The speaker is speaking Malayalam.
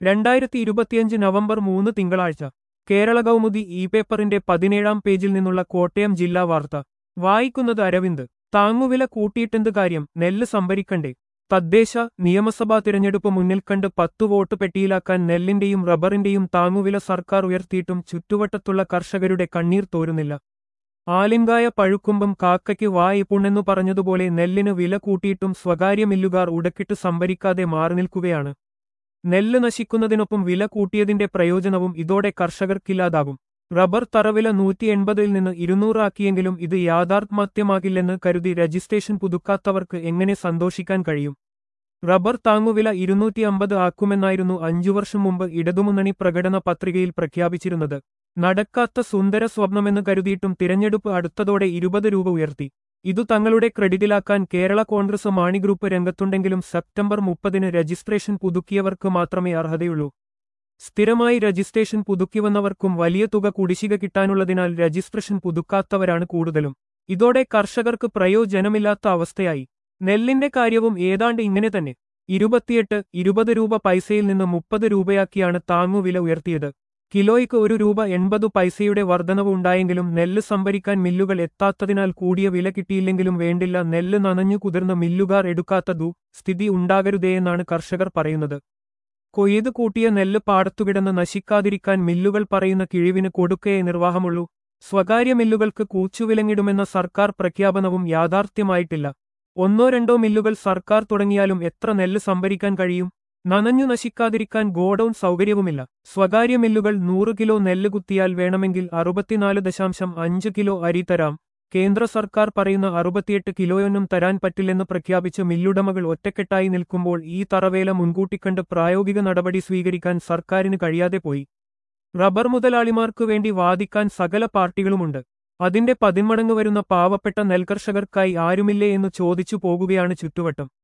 രണ്ടായിരത്തി ഇരുപത്തിയഞ്ച് നവംബർ മൂന്ന് തിങ്കളാഴ്ച കേരള കൗമുദി ഇ പേപ്പറിന്റെ പതിനേഴാം പേജിൽ നിന്നുള്ള കോട്ടയം ജില്ലാ വാർത്ത വായിക്കുന്നത് അരവിന്ദ് താങ്ങുവില കൂട്ടിയിട്ടെന്ത് കാര്യം നെല്ല് സംഭരിക്കണ്ടേ തദ്ദേശ നിയമസഭാ തിരഞ്ഞെടുപ്പ് മുന്നിൽ കണ്ട് പത്തു വോട്ട് പെട്ടിയിലാക്കാൻ നെല്ലിന്റെയും റബ്ബറിന്റെയും താങ്ങുവില സർക്കാർ ഉയർത്തിയിട്ടും ചുറ്റുവട്ടത്തുള്ള കർഷകരുടെ കണ്ണീർ തോരുന്നില്ല ആലിങ്കായ പഴുക്കുമ്പം കാക്കയ്ക്ക് വായിപ്പുണെന്നു പറഞ്ഞതുപോലെ നെല്ലിന് വില കൂട്ടിയിട്ടും സ്വകാര്യ മില്ലുകാർ ഉടക്കിട്ട് സംഭരിക്കാതെ മാറി നിൽക്കുകയാണ് നെല്ല് നശിക്കുന്നതിനൊപ്പം വില കൂട്ടിയതിന്റെ പ്രയോജനവും ഇതോടെ കർഷകർക്കില്ലാതാകും റബ്ബർ തറവില നൂറ്റി എൺപതിൽ നിന്ന് ഇരുന്നൂറാക്കിയെങ്കിലും ഇത് യാഥാർത്ഥ്യമാകില്ലെന്ന് കരുതി രജിസ്ട്രേഷൻ പുതുക്കാത്തവർക്ക് എങ്ങനെ സന്തോഷിക്കാൻ കഴിയും റബ്ബർ താങ്ങുവില ഇരുന്നൂറ്റി അമ്പത് ആക്കുമെന്നായിരുന്നു അഞ്ചു വർഷം മുമ്പ് ഇടതുമുന്നണി പ്രകടന പത്രികയിൽ പ്രഖ്യാപിച്ചിരുന്നത് നടക്കാത്ത സുന്ദര സ്വപ്നമെന്ന് കരുതിയിട്ടും തിരഞ്ഞെടുപ്പ് അടുത്തതോടെ ഇരുപത് രൂപ ഉയർത്തി ഇതു തങ്ങളുടെ ക്രെഡിറ്റിലാക്കാൻ കേരള കോൺഗ്രസ് മാണി ഗ്രൂപ്പ് രംഗത്തുണ്ടെങ്കിലും സെപ്റ്റംബർ മുപ്പതിന് രജിസ്ട്രേഷൻ പുതുക്കിയവർക്ക് മാത്രമേ അർഹതയുള്ളൂ സ്ഥിരമായി രജിസ്ട്രേഷൻ പുതുക്കിവന്നവർക്കും വലിയ തുക കുടിശ്ശിക കിട്ടാനുള്ളതിനാൽ രജിസ്ട്രേഷൻ പുതുക്കാത്തവരാണ് കൂടുതലും ഇതോടെ കർഷകർക്ക് പ്രയോജനമില്ലാത്ത അവസ്ഥയായി നെല്ലിന്റെ കാര്യവും ഏതാണ്ട് ഇങ്ങനെ തന്നെ ഇരുപത്തിയെട്ട് ഇരുപത് രൂപ പൈസയിൽ നിന്ന് മുപ്പത് രൂപയാക്കിയാണ് താങ്ങുവില ഉയർത്തിയത് കിലോയ്ക്ക് ഒരു രൂപ എൺപത് പൈസയുടെ വർധനവ് ഉണ്ടായെങ്കിലും നെല്ല് സംഭരിക്കാൻ മില്ലുകൾ എത്താത്തതിനാൽ കൂടിയ വില കിട്ടിയില്ലെങ്കിലും വേണ്ടില്ല നെല്ല് നനഞ്ഞു കുതിർന്ന മില്ലുകാർ എടുക്കാത്തതു സ്ഥിതി ഉണ്ടാകരുതേയെന്നാണ് കർഷകർ പറയുന്നത് കൊയ്ത് കൂട്ടിയ നെല്ല് പാടത്തുകിടന്ന് നശിക്കാതിരിക്കാൻ മില്ലുകൾ പറയുന്ന കിഴിവിന് കൊടുക്കയേ നിർവാഹമുള്ളൂ സ്വകാര്യ മില്ലുകൾക്ക് കൂച്ചുവിലങ്ങിടുമെന്ന സർക്കാർ പ്രഖ്യാപനവും യാഥാർത്ഥ്യമായിട്ടില്ല ഒന്നോ രണ്ടോ മില്ലുകൾ സർക്കാർ തുടങ്ങിയാലും എത്ര നെല്ല് സംഭരിക്കാൻ കഴിയും നനഞ്ഞു നശിക്കാതിരിക്കാൻ ഗോഡൌൺ സൗകര്യവുമില്ല സ്വകാര്യ മില്ലുകൾ നൂറ് കിലോ നെല്ല് കുത്തിയാൽ വേണമെങ്കിൽ അറുപത്തിനാല് ദശാംശം അഞ്ച് കിലോ അരി തരാം കേന്ദ്ര സർക്കാർ പറയുന്ന അറുപത്തിയെട്ട് കിലോയൊന്നും തരാൻ പറ്റില്ലെന്ന് പ്രഖ്യാപിച്ച് മില്ലുടമകൾ ഒറ്റക്കെട്ടായി നിൽക്കുമ്പോൾ ഈ തറവേല മുൻകൂട്ടിക്കണ്ട് പ്രായോഗിക നടപടി സ്വീകരിക്കാൻ സർക്കാരിന് കഴിയാതെ പോയി റബ്ബർ മുതലാളിമാർക്കു വേണ്ടി വാദിക്കാൻ സകല പാർട്ടികളുമുണ്ട് അതിന്റെ പതിന്മടങ്ങ് വരുന്ന പാവപ്പെട്ട നെൽകർഷകർക്കായി ആരുമില്ലേ എന്ന് ചോദിച്ചു പോകുകയാണ് ചുറ്റുവട്ടം